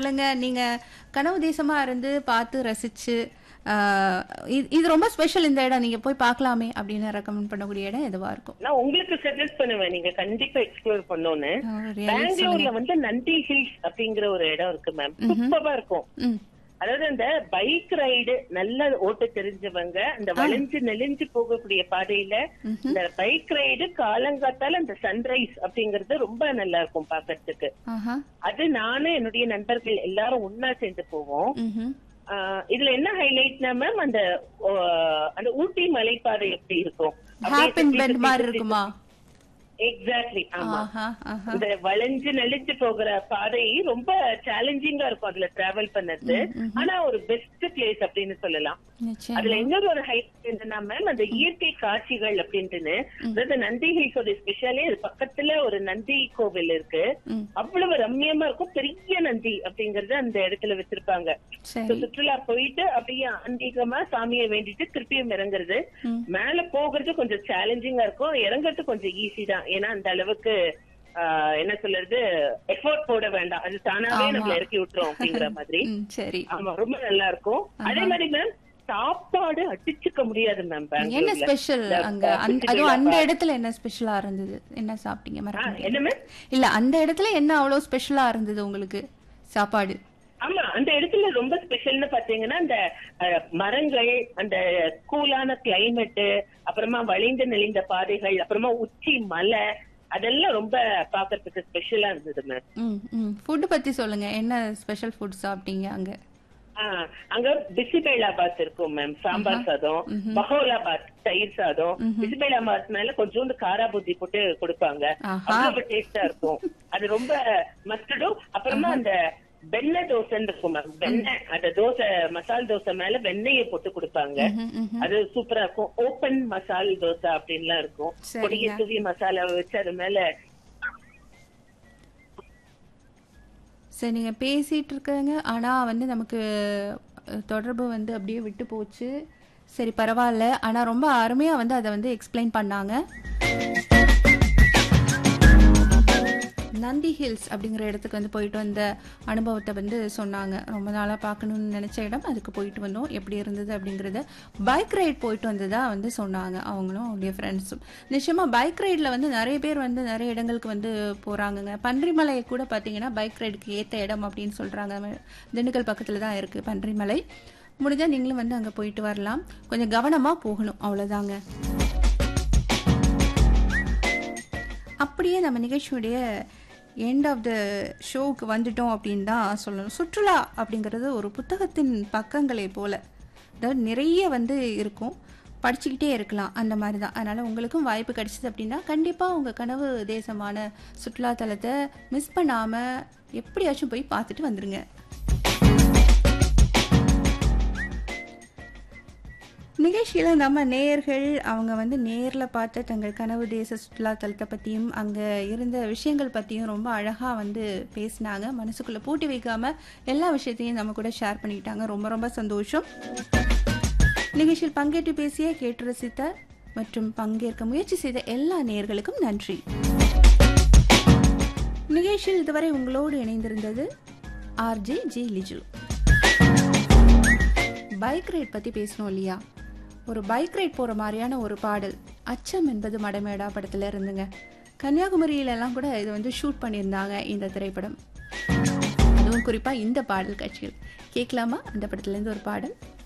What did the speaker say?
சொல்லுங்க நீங்க கனவு தேசமா இருந்து பார்த்து ரசிச்சு ஆஹ், இது- இது ரொம்ப ஸ்பெஷல் இந்த இடம் நீங்க போய் பார்க்கலாமே அப்படின்னு ரெக்கமெண்ட் பண்ணக்கூடிய இடம் எதுவா இருக்கும் நான் உங்களுக்கு சஜஸ்ட் பண்ணுவேன் நீங்க கண்டிப்பா எக்ஸ்ப்ளோர் பண்ணணும்னு ஆ, really பெங்களூர்ல வந்து நந்தி ஹில்ஸ் அப்படிங்கிற ஒரு இடம் இருக்கு மேம் சூப்பரா இருக்கும் ம் அதாவது அந்த பைக் ரைடு நல்லா ஓட்ட தெரிஞ்சவங்க இந்த வளைஞ்சு நெளிஞ்சு போகக்கூடிய பாதையில இந்த பைக் ரைடு காலங்காத்தால அந்த சன்ரைஸ் அப்படிங்கறது ரொம்ப நல்லா இருக்கும் பாக்கறதுக்கு ஆஹா அது நானும் என்னுடைய நண்பர்கள் எல்லாரும் ஒன்னா சேர்ந்து போவோம் ம்ஹும். ஆஹ் இதுல என்ன ஹைலைட்னா மேம் அந்த ஆஹ் அந்த ஊட்டி மலைப்பாதை எப்படி இருக்கும் ஹேப்பன் பெண்ட் மாதிரி இருக்குமா எக்ஸாக்ட்லி ஆமா ஆஹா ஆஹா இந்த வளைஞ்சு நெளிஞ்சு போகிற பாதை ரொம்ப சேலஞ்சிங்கா இருக்கும் அதுல டிராவல் பண்ணது ஆனா ஒரு பெஸ்ட் பிளேஸ் அப்படின்னு சொல்லலாம் நிச்சயம் அதுல இன்னொரு ஒரு ஹைட் என்னன்னா மேம் அந்த இயற்கை காட்சிகள் அப்படின்ட்டுன்னு அதாவது நந்தி ஹில்ஸோட ஸ்பெஷாலே அது பக்கத்துல ஒரு நந்தி கோவில் இருக்கு ம். அவ்வளவு ரம்மியமா இருக்கும் பெரிய நந்தி அப்படிங்கறது அந்த இடத்துல வச்சிருப்பாங்க So, சரி சுற்றுலா போயிட்டு அப்படியே ஆன்மீகமா சாமியை வேண்டிட்டு திருப்பியும் இறங்குறது ம். மேல போகிறது கொஞ்சம் சேலஞ்சிங்கா இருக்கும் இறங்குறது கொஞ்சம் ஈஸி தான் ஏன்னா அந்த அளவுக்கு ஆஹ், என்ன சொல்றது எஃபோர்ட் போட வேண்டாம் அது தானாவே ஆமா. நம்மள இறக்கி விட்டுரும் அப்படிங்கிற மாதிரி ம் சரி ஆமா ரொம்ப நல்லா இருக்கும் அதே மாதிரி மேம் சாப்பாடு அடிச்சுக்க முடியாது மேம் என்ன ஸ்பெஷல் அங்க அந்த- அதுவும் அந்த இடத்துல என்ன ஸ்பெஷலா இருந்தது என்ன சாப்பிட்டீங்க மறக்க முடியாது என்ன மேம் இல்ல அந்த இடத்துல என்ன அவ்வளவு ஸ்பெஷலா இருந்தது உங்களுக்கு சாப்பாடு ஆமா அந்த இடத்துல ரொம்ப ஸ்பெஷல்னு பாத்தீங்கன்னா அந்த அஹ், மரங்கள் அந்த கூலான கிளைமேட் அப்புறமா வளைந்து நெளிந்த பாதைகள் அப்புறமா உச்சி மலை அதெல்லாம் ரொம்ப பாக்குறதுக்கு ஸ்பெஷலா இருந்தது மேம் ம் ம் ஃபுட் பத்தி சொல்லுங்க என்ன ஸ்பெஷல் ஃபுட் சாப்பிட்டீங்க அங்க ஆஹ் அங்க பிசிபேலாபாத் இருக்கும் மேம் சாம்பார் சாதம் பஹோலாபாத் தயிர் சாதம் பிசிபேலாபாத் மேல கொஞ்சோண்டு காரா பூந்தி போட்டு கொடுப்பாங்க ஆஹா. அவ்வளவு டேஸ்டா இருக்கும் அது ரொம்ப மஸ்டர்டும் அப்புறமா அந்த வெண்ணெய் தோசைன்னு இருக்கும் மேம் வெண்ணெய் அந்த தோசை மசால் தோசை மேல வெண்ணெயை போட்டு கொடுப்பாங்க ம்ஹும், ம்ஹும். அது சூப்பரா இருக்கும் ஓபன் மசால் தோசை அப்படின்லாம் இருக்கும் சரிங்க. பொடிய தூவி மசாலா வச்சு அது மேல சரி நீங்க பேசிட்டு இருக்கங்க ஆனா வந்து நமக்கு அஹ், தொடர்பு வந்து அப்படியே விட்டு போச்சு சரி பரவாயில்ல ஆனா ரொம்ப அருமையா வந்து அதை வந்து எக்ஸ்பிளைன் பண்ணாங்க நந்தி ஹில்ஸ் அப்படிங்கிற இடத்துக்கு வந்து போயிட்டு வந்த அனுபவத்தை வந்து சொன்னாங்க ரொம்ப நாளாக பார்க்கணும்னு நினச்ச இடம் அதுக்கு போயிட்டு வந்தோம் எப்படி இருந்தது அப்படிங்கிறத பைக் ரைட் போயிட்டு வந்ததா வந்து சொன்னாங்க அவங்களும் அவங்களுடைய ஃப்ரெண்ட்ஸும் நிச்சயமாக பைக் ரைடில் வந்து நிறைய பேர் வந்து நிறைய இடங்களுக்கு வந்து போகிறாங்கங்க பன்றிமலை கூட பார்த்தீங்கன்னா பைக் ரைடுக்கு ஏற்ற இடம் அப்படின்னு சொல்கிறாங்க திண்டுக்கல் பக்கத்தில் தான் இருக்குது பன்றிமலை முடிஞ்சால் நீங்களும் வந்து அங்கே போயிட்டு வரலாம் கொஞ்சம் கவனமாக போகணும் அவ்வளோதாங்க அப்படியே நம்ம நிகழ்ச்சியுடைய எண்ட் ஆஃப் த ஷோவுக்கு வந்துட்டோம் அப்படின்னு தான் சொல்லணும் சுற்றுலா அப்படிங்கிறது ஒரு புத்தகத்தின் பக்கங்களை போல அதாவது நிறைய வந்து இருக்கும் படிச்சுக்கிட்டே இருக்கலாம் அந்த மாதிரி தான் அதனால் உங்களுக்கும் வாய்ப்பு கிடைச்சிது அப்படின்னா கண்டிப்பாக உங்கள் கனவு தேசமான சுற்றுலாத்தலத்தை மிஸ் பண்ணாமல் எப்படியாச்சும் போய் பார்த்துட்டு வந்துடுங்க நிகழ்ச்சியில் நம்ம நேயர்கள் அவங்க வந்து நேரில் பார்த்த தங்கள் கனவு தேச சுற்றுலாத்தலத்தை பற்றியும் அங்கே இருந்த விஷயங்கள் பற்றியும் ரொம்ப அழகாக வந்து பேசினாங்க மனசுக்குள்ளே பூட்டி வைக்காமல் எல்லா விஷயத்தையும் நம்ம கூட ஷேர் பண்ணிக்கிட்டாங்க ரொம்ப ரொம்ப சந்தோஷம் நிகழ்ச்சியில் பங்கேற்று பேசிய கேட்டு ரசித்த மற்றும் பங்கேற்க முயற்சி செய்த எல்லா நேயர்களுக்கும் நன்றி நிகழ்ச்சியில் இதுவரை உங்களோடு இணைந்திருந்தது RJ G Liju bike ride பற்றி பேசணும் இல்லையா ஒரு பைக் ரைட் போகிற மாதிரியான ஒரு பாடல் அச்சம் என்பது மடமேடா படத்தில் இருந்துங்க கன்னியாகுமரியிலலாம் கூட இது வந்து ஷூட் பண்ணியிருந்தாங்க இந்த திரைப்படம் அதுவும் குறிப்பாக இந்த பாடல் காட்சிகள் கேட்கலாமா அந்த படத்துலேருந்து ஒரு பாடல்